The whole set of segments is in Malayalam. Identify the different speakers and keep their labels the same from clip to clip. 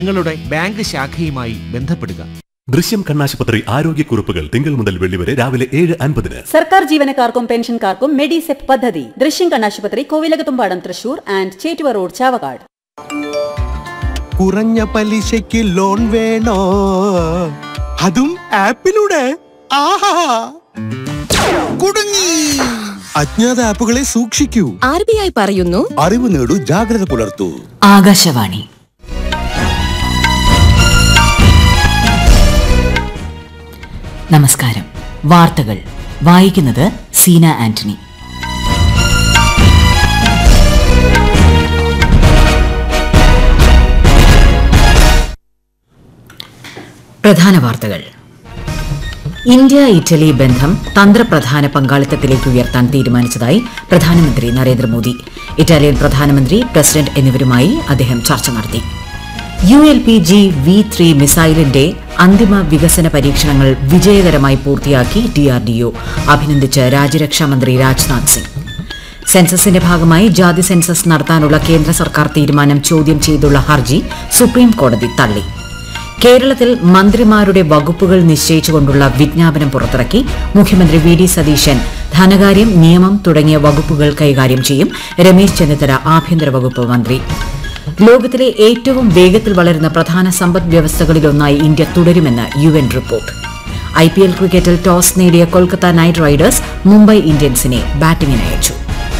Speaker 1: നിങ്ങളുടെ ബാങ്ക് ശാഖയുമായി ബന്ധപ്പെടുക
Speaker 2: ദൃശ്യം കണ്ണാശുപത്രി ആരോഗ്യക്കുറിപ്പുകൾ തിങ്കൾ മുതൽ വെള്ളി വരെ രാവിലെ ഏഴ് അൻപതിന്
Speaker 3: സർക്കാർ ജീവനക്കാർക്കും പെൻഷൻകാർക്കും മെഡിസെപ് പദ്ധതി ദൃശ്യം കണ്ണാശുപത്രി കോവിലകത്തുംപാടം തൃശൂർ ആൻഡ് ചേറ്റുവ റോഡ് ചാവക്കാട്
Speaker 4: കുറഞ്ഞ പലിശയ്ക്ക് ലോൺ വേണോ അതും ആപ്പിലൂടെ ആഹാ കുടുങ്ങി അജ്ഞാത ആപ്പുകളെ സൂക്ഷിക്കൂ
Speaker 5: ആർ ബി ഐ പറയുന്നു
Speaker 4: അറിവ് നേടൂ ജാഗ്രത പുലർത്തൂ
Speaker 6: ആകാശവാണി നമസ്കാരം വാർത്തകൾ വായിക്കുന്നത് സീന ആന്റണി പ്രധാന വാർത്തകൾ ഇന്ത്യ ഇറ്റലി ബന്ധം തന്ത്രപ്രധാന പങ്കാളിത്തത്തിലേക്ക് ഉയർത്താൻ തീരുമാനിച്ചതായി പ്രധാനമന്ത്രി നരേന്ദ്രമോദി ഇറ്റാലിയൻ പ്രധാനമന്ത്രി പ്രസിഡന്റ് എന്നിവരുമായി അദ്ദേഹം ചർച്ച നടത്തി U L P G V three മിസൈലിന്റെ അന്തിമ വികസന പരീക്ഷണങ്ങൾ വിജയകരമായി പൂർത്തിയാക്കി ഡിആർഡിഒ അഭിനന്ദിച്ച് രാജ്യരക്ഷാമന്ത്രി രാജ്നാഥ് സിംഗ് സെൻസസിന്റെ ഭാഗമായി ജാതി സെൻസസ് നടത്താനുള്ള കേന്ദ്ര സർക്കാർ തീരുമാനം ചോദ്യം ചെയ്തുള്ള ഹർജി സുപ്രീം കോടതി തള്ളി കേരളത്തിൽ മന്ത്രിമാരുടെ വകുപ്പുകൾ നിശ്ചയിച്ചുകൊണ്ടുള്ള വിജ്ഞാപനം പുറത്തിറക്കി മുഖ്യമന്ത്രി വി ഡി സതീശൻ ധനകാര്യം നിയമം തുടങ്ങിയ വകുപ്പുകൾ കൈകാര്യം ചെയ്യും രമേശ് ചെന്നിത്തല ആഭ്യന്തര വകുപ്പ് മന്ത്രി ലോകത്തിലെ ഏറ്റവും വേഗത്തിൽ വളരുന്ന പ്രധാന സമ്പദ് വ്യവസ്ഥകളിലൊന്നായി ഇന്ത്യ തുടരുമെന്ന് U N report I P L ക്രിക്കറ്റിൽ ടോസ് നേടിയ കൊൽക്കത്ത നൈറ്റ് റൈഡേഴ്സ് മുംബൈ ഇന്ത്യൻസിനെ ബാറ്റിംഗിന് അയച്ചു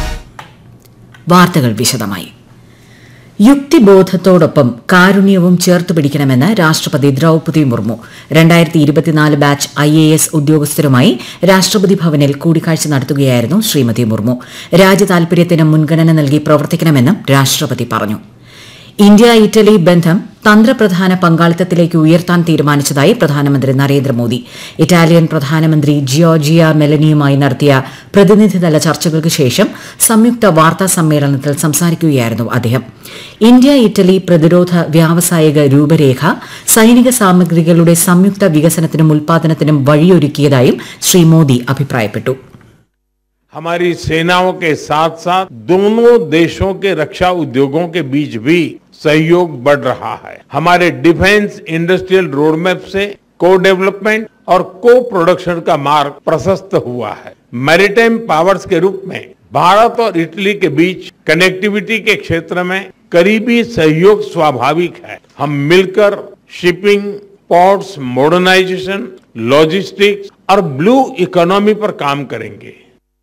Speaker 6: വാർത്തകൾ വിശദമായി യുക്തിബോധത്തോടൊപ്പം കാരുണ്യവും ചേർത്ത് പിടിക്കണമെന്ന് രാഷ്ട്രപതി ദ്രൌപതി മുർമു രണ്ടായിരത്തി ഇരുപത്തിനാല് ബാച്ച് ഐ എ എസ് ഉദ്യോഗസ്ഥരുമായി രാഷ്ട്രപതി ഭവനിൽ കൂടിക്കാഴ്ച നടത്തുകയായിരുന്നു ശ്രീമതി മുർമു രാജ്യതാൽപര്യത്തിന് മുൻഗണന നൽകി പ്രവർത്തിക്കണമെന്നും രാഷ്ട്രപതി പറഞ്ഞു ഇന്ത്യ ഇറ്റലി ബന്ധം തന്ത്രപ്രധാന പങ്കാളിത്തത്തിലേക്ക് ഉയർത്താൻ തീരുമാനിച്ചതായി പ്രധാനമന്ത്രി നരേന്ദ്രമോദി ഇറ്റാലിയൻ പ്രധാനമന്ത്രി ജിയോർജിയ മെലനിയുമായി നടത്തിയ പ്രതിനിധിതല ചർച്ചകൾക്ക് ശേഷം സംയുക്ത വാർത്താ സമ്മേളനത്തിൽ സംസാരിക്കുകയായിരുന്നു അദ്ദേഹം ഇന്ത്യ ഇറ്റലി പ്രതിരോധ വ്യാവസായിക രൂപരേഖ സൈനിക സാമഗ്രികളുടെ സംയുക്ത വികസനത്തിനും ഉൽപാദനത്തിനും വഴിയൊരുക്കിയതായും ശ്രീ മോദി അഭിപ്രായപ്പെട്ടു
Speaker 7: हमारी सेनाओं के साथ साथ दोनों देशों के रक्षा उद्योगों के बीच भी सहयोग बढ़ रहा है हमारे डिफेंस इंडस्ट्रियल रोडमैप से को डेवलपमेंट और को प्रोडक्शन का मार्ग प्रशस्त हुआ है मैरिटाइम पावर्स के रूप में भारत और इटली के बीच कनेक्टिविटी के क्षेत्र में करीबी सहयोग स्वाभाविक है हम मिलकर शिपिंग पोर्ट्स मॉडर्नाइजेशन लॉजिस्टिक्स और ब्लू इकोनॉमी पर काम करेंगे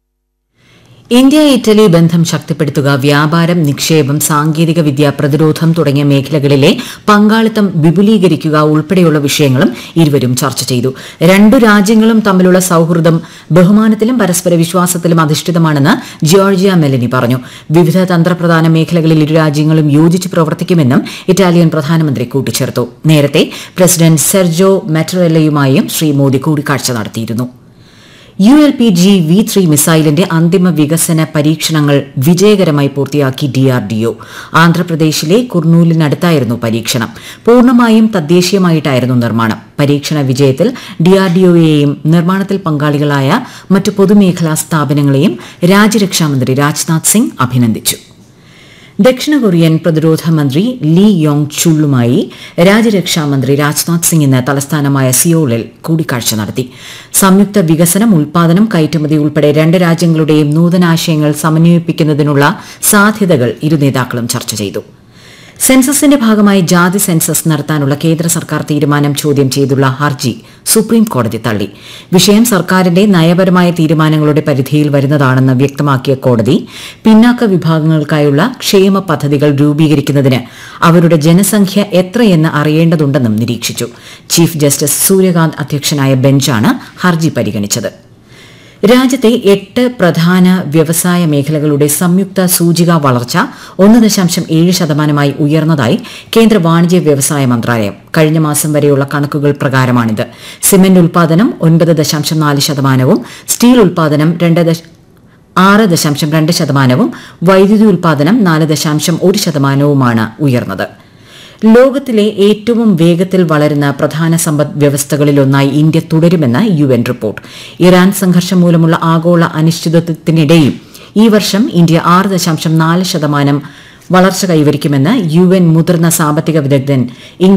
Speaker 6: ഇന്ത്യ ഇറ്റലി ബന്ധം ശക്തിപ്പെടുത്തുക വ്യാപാരം നിക്ഷേപം സാങ്കേതിക വിദ്യ പ്രതിരോധം തുടങ്ങിയ മേഖലകളിലെ പങ്കാളിത്തം വിപുലീകരിക്കുക ഉൾപ്പെടെയുള്ള വിഷയങ്ങളും ഇരുവരും ചർച്ച ചെയ്തു രണ്ടു രാജ്യങ്ങളും തമ്മിലുള്ള സൌഹൃദം ബഹുമാനത്തിലും പരസ്പര വിശ്വാസത്തിലും അധിഷ്ഠിതമാണെന്ന് ജോർജിയ മെലനി പറഞ്ഞു വിവിധ തന്ത്രപ്രധാന മേഖലകളിൽ ഇരു രാജ്യങ്ങളും യോജിച്ച് പ്രവർത്തിക്കുമെന്നും ഇറ്റാലിയൻ പ്രധാനമന്ത്രി കൂട്ടിച്ചേർത്തു നേരത്തെ പ്രസിഡന്റ് സെർജോ മെറ്ററെല്ലയുമായും ശ്രീ മോദി കൂടിക്കാഴ്ച നടത്തിയിരുന്നു U L P G V three മിസൈലിന്റെ അന്തിമ വികസന പരീക്ഷണങ്ങൾ വിജയകരമായി പൂർത്തിയാക്കി ഡിആർഡിഒ ആന്ധ്രാപ്രദേശിലെ കുർണൂലിനടുത്തായിരുന്നു പരീക്ഷണം പൂർണ്ണമായും തദ്ദേശീയമായിട്ടായിരുന്നു നിർമ്മാണം പരീക്ഷണ വിജയത്തിൽ ഡിആർഡിഒയെയും നിർമ്മാണത്തിൽ പങ്കാളികളായ മറ്റു പൊതുമേഖലാ സ്ഥാപനങ്ങളെയും രാജ്യരക്ഷാമന്ത്രി രാജ്നാഥ് സിംഗ് അഭിനന്ദിച്ചു ദക്ഷിണ കൊറിയൻ പ്രതിരോധ മന്ത്രി ലീ യോങ് ചുള്ളുമായി രാജ്യരക്ഷാമന്ത്രി രാജ്നാഥ് സിംഗ് ഇന്ന് തലസ്ഥാനമായ സിയോളിൽ കൂടിക്കാഴ്ച നടത്തി സംയുക്ത വികസനം ഉൽപാദനം കയറ്റുമതി ഉൾപ്പെടെ രണ്ട് രാജ്യങ്ങളുടെയും നൂതനാശയങ്ങൾ സമന്വയിപ്പിക്കുന്നതിനുള്ള സാധ്യതകൾ ഇരു നേതാക്കളും ചർച്ച ചെയ്തു സെൻസസിന്റെ ഭാഗമായി ജാതി സെൻസസ് നടത്താനുള്ള കേന്ദ്ര സർക്കാർ തീരുമാനം ചോദ്യം ചെയ്തുള്ള ഹർജി സുപ്രീം കോടതി തള്ളി വിഷയം സർക്കാരിന്റെ നയപരമായ തീരുമാനങ്ങളുടെ പരിധിയിൽ വരുന്നതാണെന്ന് വ്യക്തമാക്കിയ കോടതി പിന്നാക്ക വിഭാഗങ്ങൾക്കായുള്ള ക്ഷേമ പദ്ധതികൾ രൂപീകരിക്കുന്നതിന് അവരുടെ ജനസംഖ്യ എത്രയെന്ന് അറിയേണ്ടതുണ്ടെന്നും നിരീക്ഷിച്ചു ചീഫ് ജസ്റ്റിസ് സൂര്യകാന്ത് അധ്യക്ഷനായ ബെഞ്ചാണ് ഹർജി പരിഗണിച്ചത് രാജ്യത്തെ എട്ട് പ്രധാന വ്യവസായ മേഖലകളുടെ സംയുക്ത സൂചിക വളർച്ച ഒന്ന് ദശാംശം ഏഴ് ശതമാനമായി ഉയർന്നതായി കേന്ദ്ര വാണിജ്യ വ്യവസായ മന്ത്രാലയം കഴിഞ്ഞ മാസം വരെയുള്ള കണക്കുകൾ പ്രകാരമാണിത് സിമന്റ് ഉൽപാദനം ഒൻപത് ദശാംശം നാല് ശതമാനവും സ്റ്റീൽ ഉൽപാദനം രണ്ട് ദശ ആറ് ദശാംശം രണ്ട് ശതമാനവും വൈദ്യുതി ഉൽപാദനം നാല് ദശാംശം ഒരു ശതമാനവുമാണ് ഉയർന്നത് ലോകത്തിലെ ഏറ്റവും വേഗത്തിൽ വളരുന്ന പ്രധാന സമ്പദ് വ്യവസ്ഥകളിലൊന്നായി ഇന്ത്യ തുടരുമെന്ന് യു എൻ റിപ്പോർട്ട് ഇറാൻ സംഘർഷം മൂലമുള്ള ആഗോള അനിശ്ചിതത്വത്തിനിടെയും ഈ വർഷം ഇന്ത്യ ആറ് ദശാംശം നാല് ശതമാനം വളർച്ച കൈവരിക്കുമെന്ന് യു എൻ മുതിർന്ന സാമ്പത്തിക വിദഗ്ധൻ